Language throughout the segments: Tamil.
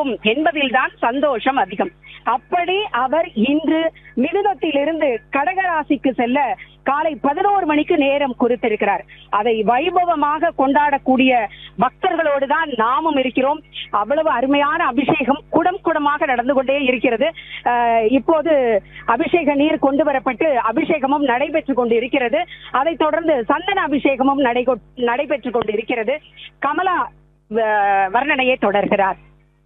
வேண்டும் என்பதில்தான் சந்தோஷம் அதிகம் அப்படி அவர் இன்று மிதுனத்திலிருந்து கடகராசிக்கு செல்ல காலை பதினோரு மணிக்கு நேரம் குறித்திருக்கிறார் அதை வைபவமாக கொண்டாடக்கூடிய பக்தர்களோடு தான் நாமும் இருக்கிறோம் அவ்வளவு அருமையான அபிஷேகம் குடம் குடமாக நடந்து கொண்டே இருக்கிறது அஹ், இப்போது அபிஷேக நீர் கொண்டு வரப்பட்டு அபிஷேகமும் நடைபெற்றுக் கொண்டு இருக்கிறது அதைத் தொடர்ந்து சந்தன அபிஷேகமும் நடைகொ- நடைபெற்றுக் கொண்டு இருக்கிறது கமலா அஹ், வர்ணனையை தொடர்கிறார்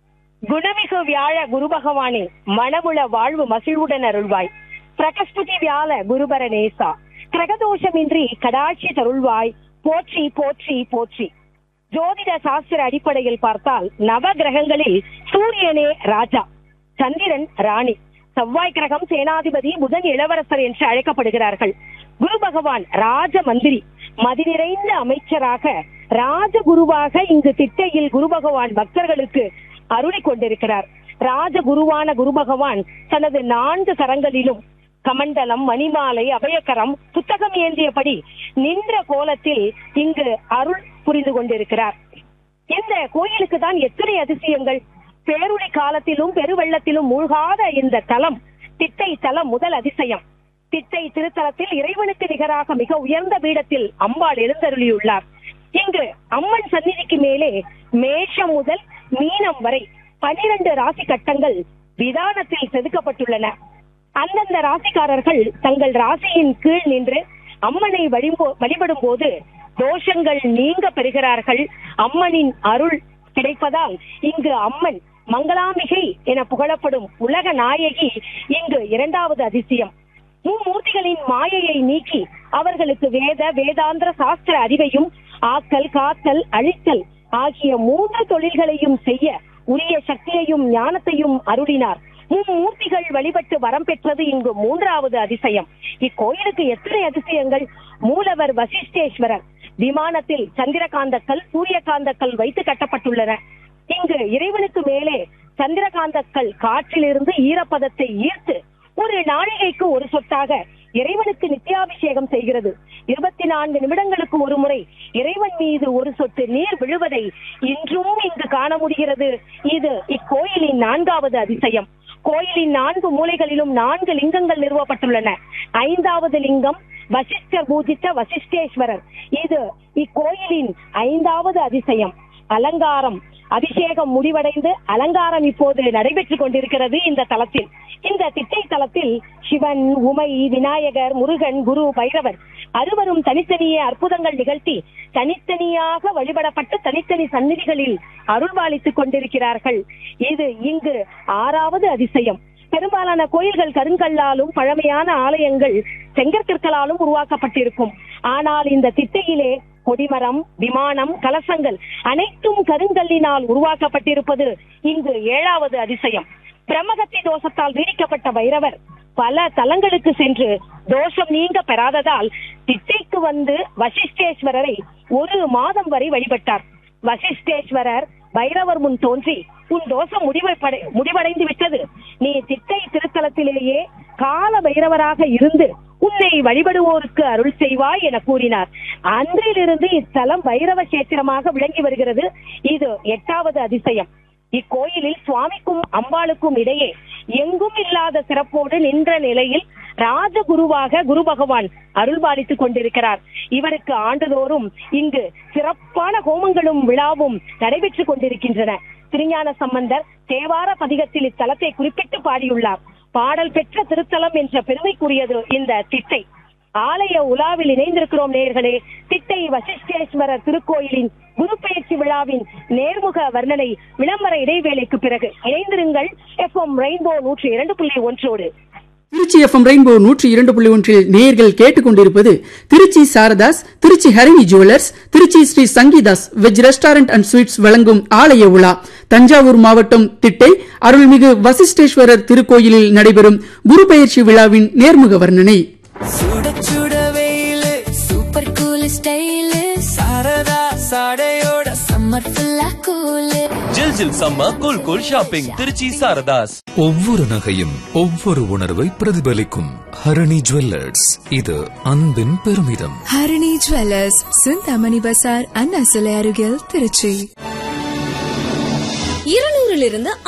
குணமிகு வியாழ குரு பகவானே மனமுள வாழ்வு மகிழ்வுடன் அருள்வாய் பிரகஸ்பதி வியாழ குருபர நேசா கிரகதோஷமின்றி கடாட்சி தருள்வாய் போற்றி போற்றி போற்றி ஜோதிட சாஸ்திர அடிப்படையில் பார்த்தால் நவ கிரகங்களில் சூரியனே ராஜா சந்திரன் ராணி செவ்வாய் கிரகம் சேனாதிபதி புதன் இளவரசர் என்று அழைக்கப்படுகிறார்கள் குரு பகவான் ராஜ மந்திரி மதி நிறைந்த அமைச்சராக ராஜகுருவாக இங்கு திட்டையில் குரு பகவான் பக்தர்களுக்கு அருளி கொண்டிருக்கிறார் ராஜகுருவான குரு பகவான் தனது நான்கு கரங்களிலும் கமண்டலம் மணிமாலை அபயக்கரம் புத்தகம் ஏந்தியபடி நின்ற கோலத்தில் இங்கு அருள் புரிந்து கொண்டிருக்கிறார் இந்த கோயிலுக்கு தான் எத்தனை அதிசயங்கள் பேருளி காலத்திலும் பெருவெள்ளத்திலும் மூழ்காத இந்த தலம் திட்டை தலம் முதல் அதிசயம் திட்டை திருத்தலத்தில் இறைவனுக்கு நிகராக மிக உயர்ந்த பீடத்தில் அம்பாள் எழுந்தருளியுள்ளார் இங்கு அம்மன் சந்நிதிக்கு மேலே மேஷம் முதல் மீனம் வரை பனிரெண்டு ராசி கட்டங்கள் விதானத்தில் செதுக்கப்பட்டுள்ளன அந்தந்த ராசிக்காரர்கள் தங்கள் ராசியின் கீழ் நின்று அம்மனை வழிபோ- வழிபடும் போது தோஷங்கள் நீங்க பெறுகிறார்கள் அம்மனின் அருள் கிடைப்பதால் இங்கு அம்மன் மங்களாம்பிகை என புகழப்படும் உலக நாயகி இங்கு இரண்டாவது அதிசயம் மும்மூர்த்திகளின் மாயையை நீக்கி அவர்களுக்கு வேத வேதாந்திர சாஸ்திர அறிவையும் ஆக்கல் காத்தல் அழித்தல் ஆகிய மூன்று தொழில்களையும் செய்ய உரிய சக்தியையும் ஞானத்தையும் அருளினார் மும்மூர்த்திகள் வழிபட்டு வரம் பெற்றது இங்கு மூன்றாவது அதிசயம் இக்கோயிலுக்கு எத்தனை அதிசயங்கள் மூலவர் வசிஷ்டேஸ்வரர் விமானத்தில் சந்திரகாந்தக்கல் சூரியகாந்தக்கல் வைத்து கட்டப்பட்டுள்ளன இங்கு இறைவனுக்கு மேலே சந்திரகாந்தக்கல் காற்றிலிருந்து ஈரப்பதத்தை ஈர்த்து ஒரு நாழிகைக்கு ஒரு சொட்டாக இறைவனுக்கு நித்தியாபிஷேகம் செய்கிறது இருபத்தி நான்கு நிமிடங்களுக்கு ஒரு முறை இறைவன் மீது ஒரு சொட்டு நீர் விழுவதை இன்றும் இங்கு காண முடிகிறது இது இக்கோயிலின் நான்காவது அதிசயம் கோயிலின் நான்கு மூலைகளிலும் நான்கு லிங்கங்கள் நிறுவப்பட்டுள்ளன ஐந்தாவது லிங்கம் வசிஷ்டர் பூஜித்த வசிஷ்டேஸ்வரர் இது இக்கோயிலின் ஐந்தாவது அதிசயம் அலங்காரம் அபிஷேகம் முடிவடைந்து அலங்காரம் இப்போது நடைபெற்றுக் கொண்டிருக்கிறது இந்த தலத்தில் இந்த திட்டை தலத்தில் சிவன் உமை விநாயகர் முருகன் குரு பைரவர் அறுவரும் தனித்தனியே அற்புதங்கள் நிகழ்த்தி தனித்தனியாக வழிபடப்பட்டு தனித்தனி சந்நிதிகளில் அருள்பாலித்துக் கொண்டிருக்கிறார்கள் இது இங்கு ஆறாவது அதிசயம் பெரும்பாலான கோயில்கள் கருங்கல்லாலும் பழமையான ஆலயங்கள் செங்கற்கற்களாலும் உருவாக்கப்பட்டிருக்கும் ஆனால் இந்த திட்டையிலே கொடிமரம் விமானம் கலசங்கள் அனைத்தும் கருங்கல்லினால் உருவாக்கப்பட்டிருப்பது இங்கு ஏழாவது அதிசயம் பிரம்மகத்தி தோஷத்தால் வீடிக்கப்பட்ட பைரவர் பல தலங்களுக்கு சென்று தோஷம் நீங்க பெறாததால் திட்டைக்கு வந்து வசிஷ்டேஸ்வரரை ஒரு மாதம் வரை வழிபட்டார் வசிஷ்டேஸ்வரர் பைரவர் முன் தோன்றி உன் தோஷம் முடிவடை முடிவடைந்து விட்டது நீ திட்டை திருத்தலத்திலேயே கால பைரவராக இருந்து உன்னை வழிபடுவோருக்கு அருள் செய்வாய் என கூறினார் அன்றிலிருந்து இத்தலம் பைரவ கஷேத்திரமாக விளங்கி வருகிறது இது எட்டாவது அதிசயம் இக்கோயிலில் சுவாமிக்கும் அம்பாளுக்கும் இடையே எங்கும் இல்லாத சிறப்போடு நின்ற நிலையில் ராஜகுருவாக குரு பகவான் அருள்பாலித்துக் கொண்டிருக்கிறார் இவருக்கு ஆண்டுதோறும் இங்கு சிறப்பான ஹோமங்களும் விழாவும் நடைபெற்றுக் கொண்டிருக்கின்றன திருஞான சம்பந்தர் தேவார பதிகத்தில் இத்தலத்தை குறிப்பிட்டு பாடியுள்ளார் பாடல் பெற்ற திருத்தலம் என்ற பெருமைக்குரியது இந்த திட்டை ஆலய உலாவில் இணைந்திருக்கிறோம் நேயர்களே திட்டை வசிஷ்டேஸ்வரர் திருக்கோயிலின் குரு பெயர்ச்சி விழாவின் நேர்முக வர்ணனை விளம்பர இடைவேளைக்கு பிறகு இணைந்திருங்கள் எஃப்எம் ரெயின்போ நூற்றி இரண்டு புள்ளி ஒன்றோடு திருச்சி எஃப்எம் ரெயின்போ நூற்றி இரண்டு புள்ளி ஒன்றில் நேர்கள் கேட்டுக்கொண்டிருப்பது Tiruchi Sarathas Tiruchi Harini jewellers Tiruchi Sri Sangeethas veg restaurant and sweets வழங்கும் ஆலய உலா தஞ்சாவூர் மாவட்டம் திட்டை அருள்மிகு வசிஷ்டேஸ்வரர் திருக்கோயிலில் நடைபெறும் குரு பெயர்ச்சி விழாவின் நேர்முக வர்ணனை சுட சுட வெயிலு சூப்பர் கூல் ஸ்டைலு சாரதா சாடையோட சம்மர் ஃபுல்லா கூலு ஜில் ஜில் சம்ம cool cool shopping Tiruchi Sarathas ஒவ்வொரு நகையும் ஒவ்வொரு உணர்வை பிரதிபலிக்கும் ஹரணி ஜுவல்லர்ஸ் இது அன்பின் பெருமிதம் ஹரிணி ஜுவல்லர்ஸ் சிந்தாமணி பசார் அண்ணா சிலை அருகில் திருச்சி இருநூறிலிருந்து